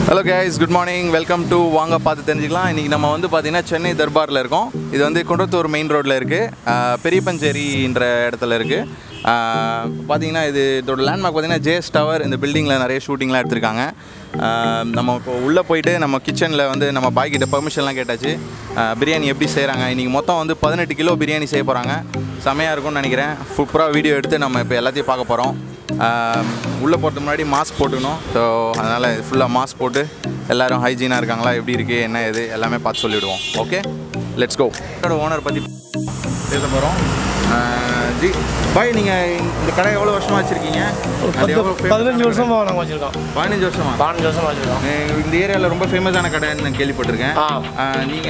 Hello guys good morning welcome to வாங்க பார்த்து தெரிஞ்சுக்கலாம் இன்றைக்கி நம்ம வந்து பார்த்திங்கன்னா சென்னை தர்பாரில் இருக்கோம் இது வந்து குன்றத்தூர் மெயின் ரோட்டில் இருக்குது பெரியப்பஞ்சேரின்ற இடத்துல இருக்குது பார்த்தீங்கன்னா இது இதோட லேண்ட்மார்க் பார்த்தீங்கன்னா ஜேஎஸ் டவர் இந்த பில்டிங்கில் நிறைய ஷூட்டிங்லாம் எடுத்திருக்காங்க ஆஹ் நம்ம இப்போ உள்ளே போயிட்டு நம்ம கிச்சனில் வந்து நம்ம பாய் கிட்ட பெர்மிஷன்லாம் கேட்டாச்சு ஆஹ் பிரியாணி எப்படி செய்கிறாங்க இன்றைக்கி மொத்தம் வந்து பதினெட்டு கிலோ பிரியாணி செய்ய போகிறாங்க செமையாக இருக்கும்னு நினைக்கிறேன் சூப்பராக வீடியோ எடுத்து நம்ம இப்போ எல்லாத்தையும் பார்க்க போகிறோம் உள்ளே போகிறதுக்கு முன்னாடி மாஸ்க் போட்டுக்கணும் ஸோ அதனால் ஃபுல்லாக மாஸ்க் போட்டு எல்லோரும் ஹைஜீனாக இருக்காங்களா எப்படி இருக்குது என்ன இது எல்லாமே பார்த்து சொல்லிவிடுவோம் ஓகே லெட்ஸ் கோ என்னோட ஓனர் பற்றி பேச போகிறோம் ஜி பாய் நீங்கள் இந்த கடை எவ்வளோ வருஷமாக வச்சுருக்கீங்க அது எவ்வளோ famous பதினஞ்சு ஆன கடை? வருஷமா நாங்கள் வச்சிருக்கோம் பதினஞ்சு வருஷமா பதினஞ்சு வருஷமா வச்சிருக்கோம் அஹ் இந்த ஏரியாவில் ரொம்ப ஃபேமஸான கடைன்னு நான் கேள்விப்பட்டிருக்கேன் ஆ.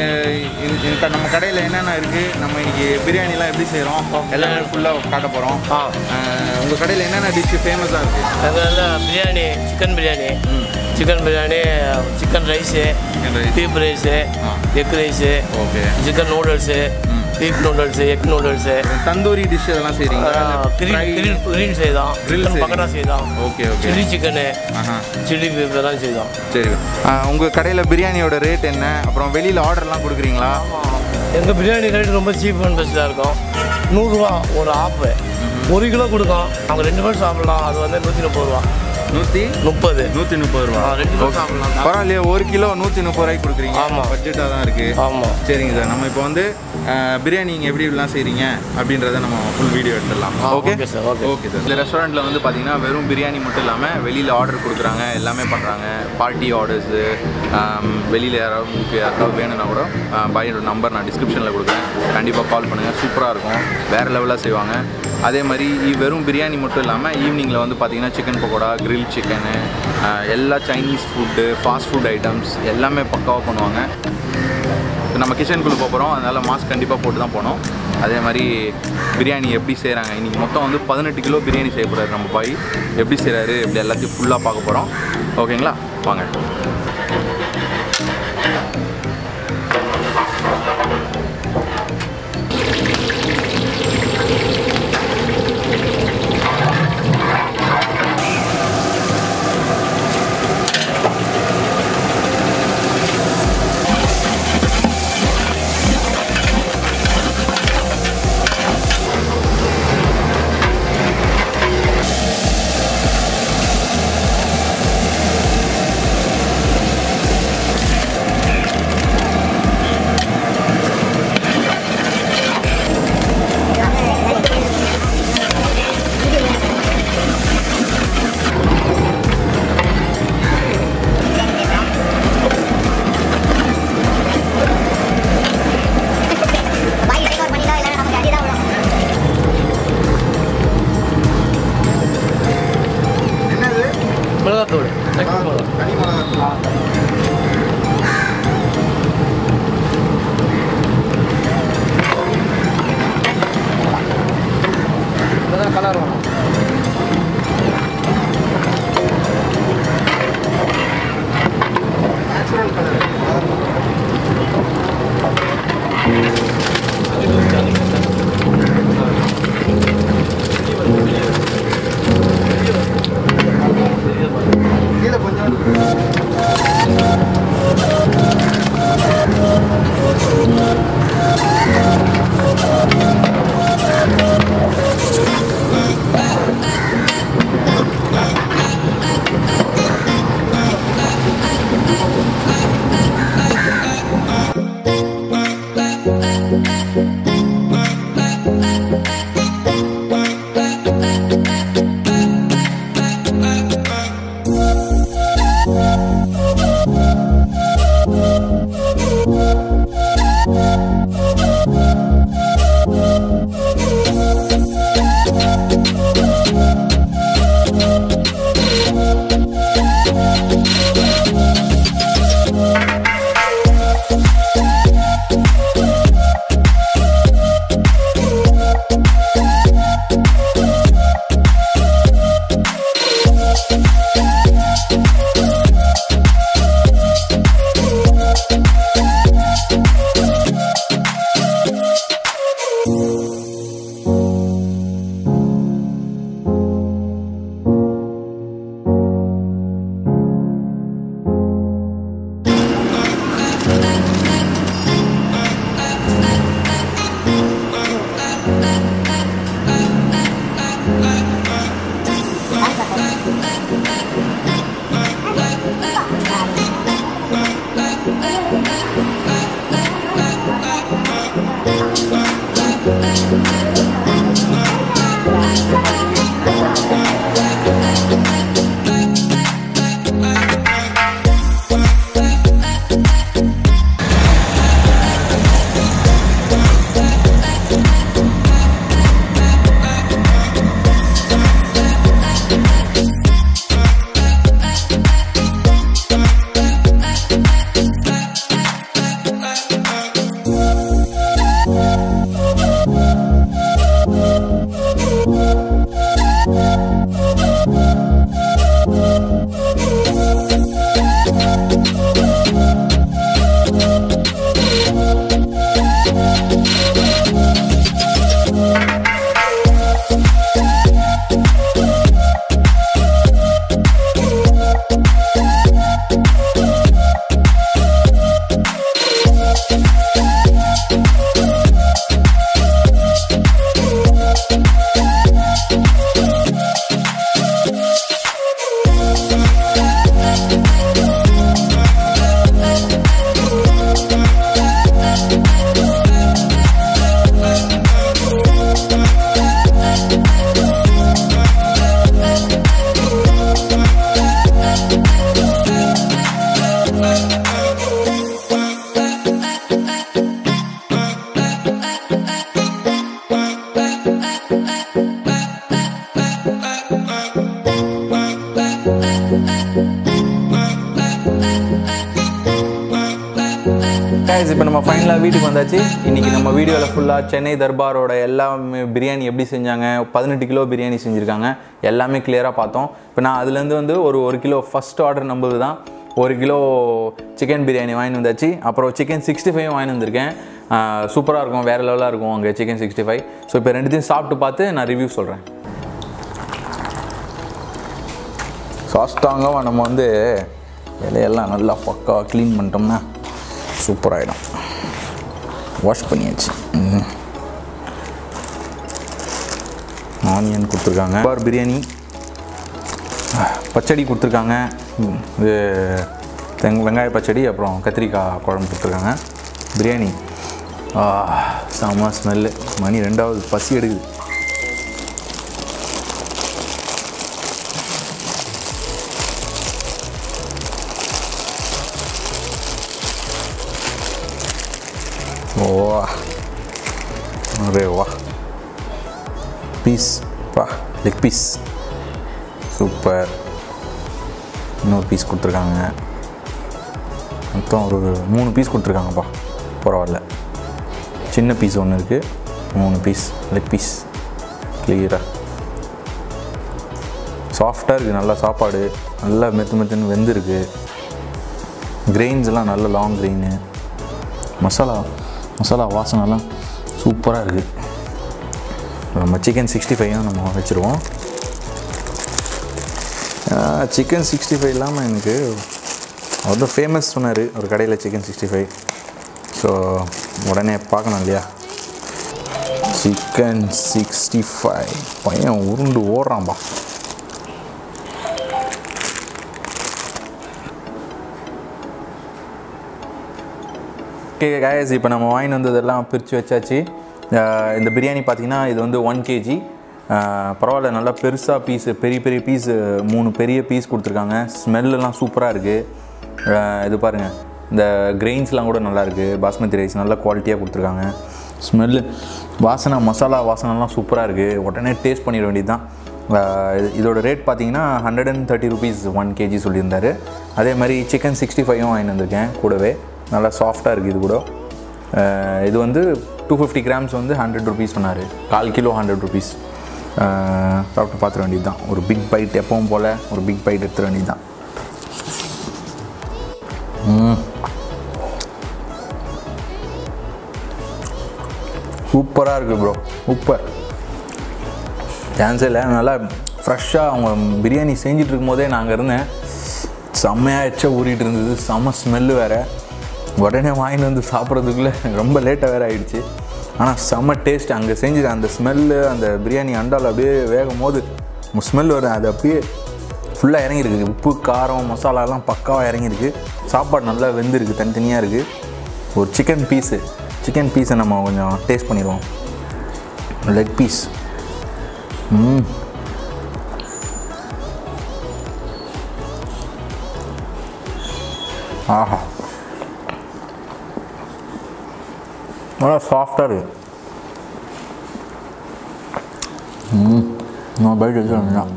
நீங்கள் நம்ம கடையில் என்னென்ன இருக்குது நம்ம இன்னைக்கு பிரியாணிலாம் எப்படி செய்கிறோம் எல்லாமே ஃபுல்லாக காட்ட போகிறோம் ஆ உங்கள் கடையில் என்னென்ன டிஷ் ஃபேமஸாக இருக்குது எங்கள் வந்து biryani chicken biryani chicken biryani chicken rice Chicken rice. Beef rice ஆ. Egg rice okay chicken noodles beef noodles egg noodles tandoori dish அதெல்லாம் செய்கிறீங்களா கிரீன் கிரீன் கிரீன் செய்தோம் Grill சிக்கன் செய்றீங்க. பக்கடா செய்தோம் ஓகே ஓகே சில்லி சிக்கனு ஆஹா சில்லி பீப் எல்லாம் செய்தோம் சரி உங்கள் கடையில் பிரியாணியோட ரேட் என்ன அப்புறம் வெளியில் ஆர்டர்லாம் கொடுக்குறீங்களா எங்கள் பிரியாணி ரேட் ரொம்ப சீப் அண்ட் பெஸ்ட்டாக இருக்கும் நூறுரூவா ஒரு ஆப்பு ஒரு கிலோ கொடுக்கும் அவங்க ரெண்டு பேரும் சாப்பிடலாம் அது வந்து நூற்றி முப்பது ரூபா நூற்றி முப்பது நூற்றி முப்பது ரூபா ஆ, ரெண்டு பேரும் சாப்பிடலாம் பரவாயில்லையே ஒரு கிலோ நூற்றி முப்பது ரூபாய்க்கு கொடுக்குறீங்க ஆமா. பட்ஜெட்டாக தான் இருக்குது ஆமாம் சரிங்க சார் நம்ம இப்போ வந்து அஹ், பிரியாணி நீங்கள் எப்படி இப்படிலாம் செய்கிறீங்க அப்படின்றத நம்ம ஃபுல் வீடியோ எடுத்துடலாம் ஆ, okay okay sir, okay. Okay sir இந்த ரெஸ்டாரண்ட்டில் வந்து பார்த்தீங்கன்னா வெறும் பிரியாணி மட்டும் இல்லாமல் வெளியில் ஆர்டர் கொடுக்குறாங்க எல்லாமே பண்ணுறாங்க பார்ட்டி ஆர்டர்ஸு வெளியில் யாராவது உங்களுக்கு யாருக்காவது வேணும்னா கூட பாயோட நம்பர் நான் டிஸ்கிரிப்ஷனில் கொடுக்குறேன் கண்டிப்பாக கால் பண்ணுங்கள் சூப்பராக இருக்கும் வேறு லெவலாக செய்வாங்க அதே மாதிரி இ- வெறும் பிரியாணி மட்டும் இல்லாமல் ஈவினிங்கில் வந்து பார்த்தீங்கன்னா சிக்கன் பக்கோடா grill சிக்கனு எல்லா Chinese food fast food items எல்லாமே பக்காவாக பண்ணுவாங்க இப்போ நம்ம கிச்சனுக்குள்ளே போகிறோம் அதனால் மாஸ்க் கண்டிப்பாக போட்டு தான் போனோம் அதே மாதிரி பிரியாணி எப்படி செய்கிறாங்க இன்றைக்கி மொத்தம் வந்து பதினெட்டு கிலோ பிரியாணி செய்ய போகிறாரு நம்ம பாய் எப்படி செய்கிறாரு இப்படி எல்லாத்தையும் ஃபுல்லாக பார்க்க போகிறோம் ஓகேங்களா வாங்க பைக் டேக் ஓவர் பண்ணிட்டா இல்லை நமக்கு அடி தான் விழும் என்னது மிளகாத்தூள் தனி மிளகா கலர் வரும் கீழே கொஞ்சம் கைஸ் இப்போ நம்ம ஃபைனலாக வீட்டுக்கு வந்தாச்சு இன்றைக்கி நம்ம வீடியோவில் ஃபுல்லாக சென்னை தர்பாரோட எல்லா பிரியாணி எப்படி செஞ்சாங்க பதினெட்டு கிலோ பிரியாணி செஞ்சுருக்காங்க எல்லாமே கிளியராக பார்த்தோம் இப்போ நான் அதுலேருந்து வந்து ஒரு ஒரு கிலோ ஃபஸ்ட் ஆர்டர் நம்பது தான் ஒரு கிலோ சிக்கன் பிரியாணி வாங்கிட்டு வந்தாச்சு அப்புறம் சிக்கன் சிக்ஸ்டி ஃபைவ் வாங்கிட்டு வந்திருக்கேன் சூப்பராக இருக்கும் வேறு லெவலாக இருக்கும் அங்கே சிக்கன் சிக்ஸ்டி ஃபைவ் ஸோ இப்போ ரெண்டுத்தையும் சாப்பிட்டு பார்த்து நான் ரிவ்யூ சொல்கிறேன் சாஸ்டாங்காக நம்ம வந்து இலையெல்லாம் நல்லா பக்காவாக க்ளீன் பண்ணிட்டோம்னா சூப்பராகிடும் வாஷ் பண்ணியாச்சு ஆனியன் கொடுத்துருக்காங்க பார் பிரியாணி பச்சடி கொடுத்துருக்காங்க ம், இது தெங் வெங்காய பச்சடி அப்புறம் கத்திரிக்காய் குழம்பு கொடுத்துருக்காங்க பிரியாணி ஆ செம்ம ஸ்மெல்லு மணி ரெண்டாவது பசி எடுக்குது ஓ அரே வா பீஸ் பா லெக் பீஸ் சூப்பர் இன்னொரு பீஸ் கொடுத்துருக்காங்க மொத்தம் ஒரு மூணு பீஸ் கொடுத்துருக்காங்கப்பா பரவாயில்ல சின்ன பீஸ் ஒன்று இருக்குது மூணு பீஸ் லெக் பீஸ் கிளியராக சாஃப்டாக இருக்குது நல்லா சாப்பாடு நல்லா மெத்து மெத்துன்னு வெந்திருக்கு கிரெயின்ஸ் எல்லாம் நல்ல லாங் கிரெயின் மசாலா மசாலா வாசனைலாம் சூப்பராக இருக்குது நம்ம சிக்கன் சிக்ஸ்டி ஃபைவும் நம்ம வச்சுருவோம் சிக்கன் சிக்ஸ்டி ஃபைவ் இல்லாமல் எனக்கு அவர் தான் ஃபேமஸ் சொன்னார் ஒரு கடையில் சிக்கன் சிக்ஸ்டி ஃபைவ் ஸோ உடனே பார்க்கணும் இல்லையா சிக்கன் சிக்ஸ்டி ஃபைவ் பையன் உருண்டு ஓடுறான்பா ஓகே காயஸ் இப்போ நம்ம வாங்கிட்டு வந்ததெல்லாம் பிரித்து வச்சாச்சு அஹ் இந்த பிரியாணி பார்த்தீங்கன்னா இது வந்து ஒன் கேஜி பரவாயில்ல நல்லா பெருசாக பீஸு பெரிய பெரிய பீஸு மூணு பெரிய பீஸ் கொடுத்துருக்காங்க ஸ்மெல்லாம் சூப்பராக இருக்குது இது பாருங்கள் இந்த கிரெயின்ஸ்லாம் கூட நல்லா இருக்குது பாஸ்மதி ரைஸ் நல்லா குவாலிட்டியாக கொடுத்துருக்காங்க ஸ்மெல்லு வாசனை மசாலா வாசனைலாம் சூப்பராக இருக்குது உடனே டேஸ்ட் பண்ணிட வேண்டியது தான் இதோட ரேட் பார்த்தீங்கன்னா hundred and thirty rupees one KG சொல்லியிருந்தாரு அதே மாதிரி சிக்கன் சிக்ஸ்டி ஃபைவும் வாங்கிட்டு வந்திருக்கேன் கூடவே நல்லா சாஃப்டாக இருக்குது இது கூட அஹ் இது வந்து டூ ஃபிஃப்டி கிராம்ஸ் வந்து ஹண்ட்ரட் ருபீஸ் சொன்னார் கால் கிலோ ஹண்ட்ரட் ருபீஸ் சாப்பிட்டு பார்த்துட வேண்டியது தான் ஒரு பிக் பைட் எப்பவும் போல் ஒரு பிக் பைட் எடுத்துட வேண்டியது தான் சூப்பராக இருக்குது ப்ரோ சூப்பர் சான்ஸே இல்லை நல்லா ஃப்ரெஷ்ஷாக அவங்க பிரியாணி செஞ்சுட்டு இருக்கும்போதே நாங்கள் இருந்தேன் செம்மையாக எச்ச ஊறிட்டு இருந்தது செம்ம ஸ்மெல்லு வேறு உடனே வாங்கிட்டு வந்து சாப்பிட்றதுக்குள்ளே ரொம்ப லேட்டாக வேறு ஆயிடுச்சு ஆனால் செம்ம டேஸ்ட் அங்கே செஞ்சு அந்த ஸ்மெல்லு அந்த பிரியாணி அண்டால் அப்படியே வேகும் போது ஸ்மெல் வரும் அது அப்படியே ஃபுல்லாக இறங்கியிருக்கு உப்பு காரம் மசாலாலாம் பக்காவாக இறங்கியிருக்கு சாப்பாடு நல்லா வெந்திருக்கு தனித்தனியாக இருக்குது ஒரு சிக்கன் பீஸு சிக்கன் பீஸை நம்ம கொஞ்சம் டேஸ்ட் பண்ணிடுவோம் லெக் பீஸ் ம் ஆஹா நல்லா சாஃப்டாக இருக்கு ம் நான் பைட் வச்சுருந்தேன்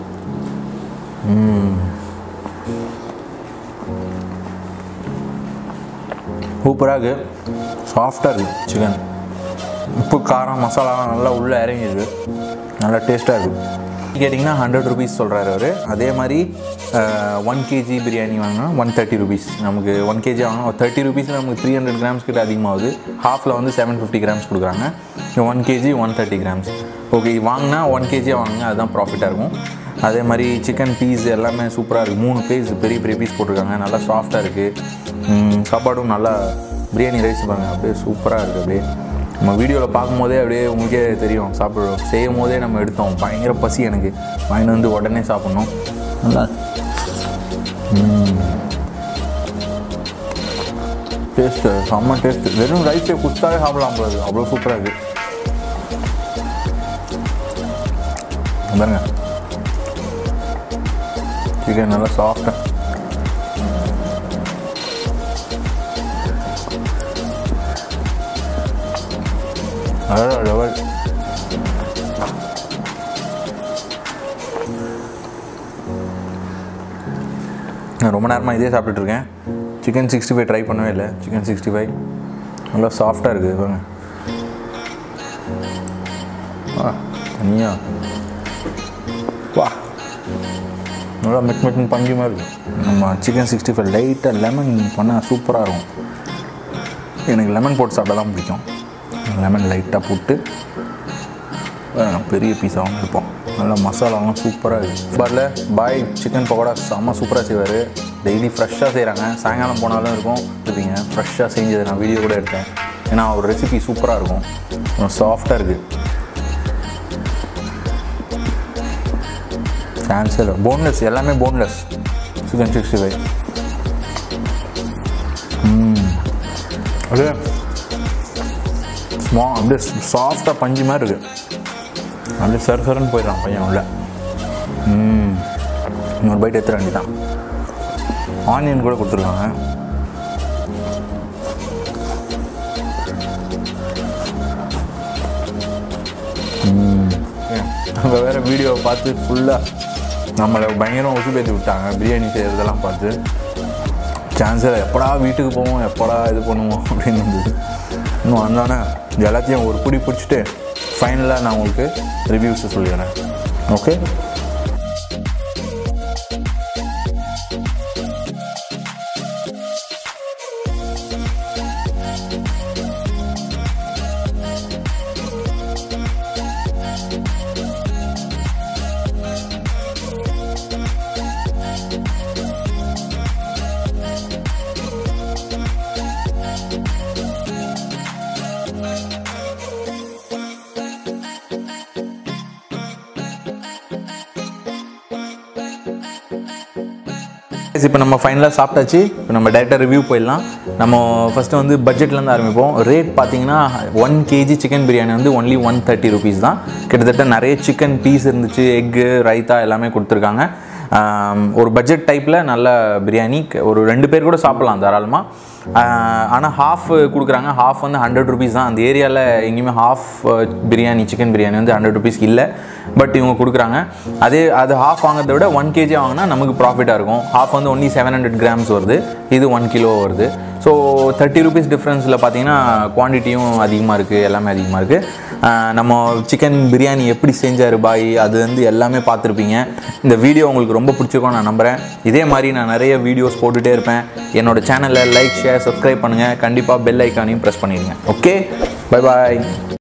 சூப்பராக இருக்குது சாஃப்டாக இருக்குது சிக்கன் உப்பு காரம் மசாலாலாம் நல்லா உள்ளே இறங்கிருக்கு நல்லா டேஸ்ட்டாக இருக்குது கேட்டிங்கன்னா ஹண்ட்ரட் ருபீஸ் சொல்கிறாரு அவர் அதே மாதிரி ஒன் கேஜி பிரியாணி வாங்கினா ஒன் தேர்ட்டி ருபீஸ் நமக்கு ஒன் கேஜி வாங்கினா தேர்ட்டி ருபீஸில் நமக்கு த்ரீ ஹண்ட்ரட் கிராம்ஸ் கிட்ட அதிகமாகுது ஹாஃபில் வந்து செவன் ஃபிஃப்டி கிராம்ஸ் கொடுக்குறாங்க one KG one thirty grams okay வாங்கினா ஒன் கேஜியாக வாங்குங்க அதுதான் ப்ராஃபிட்டாக இருக்கும் அதே மாதிரி சிக்கன் பீஸ் எல்லாமே சூப்பராக இருக்குது மூணு பீஸ் பெரிய பெரிய பீஸ் போட்டிருக்காங்க நல்லா சாஃப்டாக இருக்குது சாப்பாடும் நல்லா பிரியாணி ரைஸ் பாருங்கள் அப்படியே சூப்பராக இருக்குது அப்படியே நம்ம வீடியோவில் பார்க்கும்போதே அப்படியே உங்களுக்கே தெரியும் சாப்பிடுவோம் செய்யும் போதே நம்ம எடுத்தோம் பயங்கர பசி எனக்கு வாங்கிட்டு வந்து உடனே சாப்பிட்ணும் நல்லா டேஸ்ட்டு செம்ம டேஸ்ட்டு வெறும் ரைஸே குத்தாவே சாப்பிடலாம் போகுது அவ்வளோ சூப்பராக இருக்குது பாருங்க சிக்கன் நல்லா சாஃப்டாக அதான் லெவல் நான் ரொம்ப நேரமாக இதே சாப்பிட்டுட்டு இருக்கேன் சிக்கன் சிக்ஸ்டி ஃபைவ் ட்ரை பண்ணவே இல்லை சிக்கன் சிக்ஸ்டி ஃபைவ் நல்லா சாஃப்டாக இருக்குது பாருங்க ஆ தனியா வா நல்லா மெட் மெட்னு பஞ்சு மாதிரி இருக்கும் நம்ம சிக்கன் சிக்ஸ்டி ஃபைவ் லைட்டாக லெமன் பண்ணால் சூப்பராக இருக்கும் எனக்கு லெமன் போட்டு சாப்பிட்டா தான் பிடிக்கும் லெமன் லைட்டாக போட்டு அஹ், பெரிய பீஸாகவும் இருப்போம் நல்லா மசாலாவும் சூப்பராக இருக்குது பாரில் பாய் சிக்கன் பக்கோடா செம்ம சூப்பராக செய்வார் டெய்லி ஃப்ரெஷ்ஷாக செய்கிறாங்க சாயங்காலம் போனாலும் இருக்கும் இருப்பீங்க ஃப்ரெஷ்ஷாக செஞ்சது நான் வீடியோ கூட எடுத்தேன் ஏன்னா ஒரு ரெசிபி சூப்பராக இருக்கும் சாஃப்டாக இருக்குது சான்ஸே இல்லை போன்லெஸ் எல்லாமே போன்லெஸ் சிக்கன் சிக்ஸ்டி ஃபைவ் அப்படியே ஸ்மா அப்படியே சாஃப்டாக பஞ்சு மாதிரி இருக்குது அப்படியே சர சரன்னு போயிடலாம் பையன் உள்ள ம் இன்னொரு பைட் எடுத்துட வேண்டியதான் ஆனியன் கூட கொடுத்துருக்காங்க நம்ம வேறு வீடியோவை பார்த்து ஃபுல்லாக நம்மளை பயங்கரம் உசுப்பேற்றி விட்டாங்க பிரியாணி செய்கிறதெல்லாம் பார்த்து சான்ஸில் எப்படா வீட்டுக்கு போவோம் எப்படா இது பண்ணுவோம் அப்படின்னு இருந்தது இன்னும் வந்தோடனே இது எல்லாத்தையும் ஒரு பிடி பிடிச்சிட்டு ஃபைனலாக நான் உங்களுக்கு ரிவ்யூஸை சொல்லிடுறேன் ஓகே இப்போ நம்ம ஃபைனலாக சாப்பிட்டாச்சு இப்போ நம்ம டேரெக்டாக ரிவ்யூ போயிடலாம் நம்ம ஃபஸ்ட்டு வந்து பட்ஜெட்லேருந்து ஆரம்பிப்போம் ரேட் பார்த்தீங்கன்னா ஒன் கேஜி சிக்கன் பிரியாணி வந்து ஒன்லி ஒன் தேர்ட்டி ருபீஸ் தான் கிட்டத்தட்ட நிறைய சிக்கன் பீஸ் இருந்துச்சு எக்கு ரைத்தா எல்லாமே கொடுத்துருக்காங்க ஆம், ஒரு பட்ஜெட் டைப்பில் நல்ல பிரியாணி ஒரு ரெண்டு பேர் கூட சாப்பிட்லாம் தாராளமாக ஆனால் ஹாஃப் கொடுக்குறாங்க ஹாஃப் வந்து ஹண்ட்ரட் ருபீஸ் தான் அந்த ஏரியாவில் எங்கேயுமே ஹாஃப் பிரியாணி சிக்கன் பிரியாணி வந்து ஹண்ட்ரட் ருபீஸ்க்கு இல்லை பட் இவங்க கொடுக்குறாங்க அதே அது ஹாஃப் வாங்குறத விட ஒன் கேஜி வாங்கினா நமக்கு ப்ராஃபிட்டாக இருக்கும் ஹாஃப் வந்து ஒன்லி செவன் ஹண்ட்ரட் கிராம்ஸ் வருது இது ஒன் கிலோ வருது ஸோ தேர்ட்டி ருபீஸ் டிஃப்ரென்ஸில் பார்த்தீங்கன்னா குவான்டிட்டியும் அதிகமாக இருக்குது எல்லாமே அதிகமாக இருக்குது நம்ம சிக்கன் பிரியாணி எப்படி செஞ்சார் பாய் அது வந்து எல்லாமே பார்த்துருப்பீங்க இந்த வீடியோ உங்களுக்கு ரொம்ப பிடிச்சிருக்கும் நான் நம்புகிறேன் இதே மாதிரி நான் நிறைய வீடியோஸ் போட்டுகிட்டே இருப்பேன் என்னோட சேனலை லைக் ஷேர் சப்ஸ்கிரைப் பண்ணுங்கள் கண்டிப்பாக பெல் ஐக்கானையும் ப்ரெஸ் பண்ணிடுங்க ஓகே பை பாய்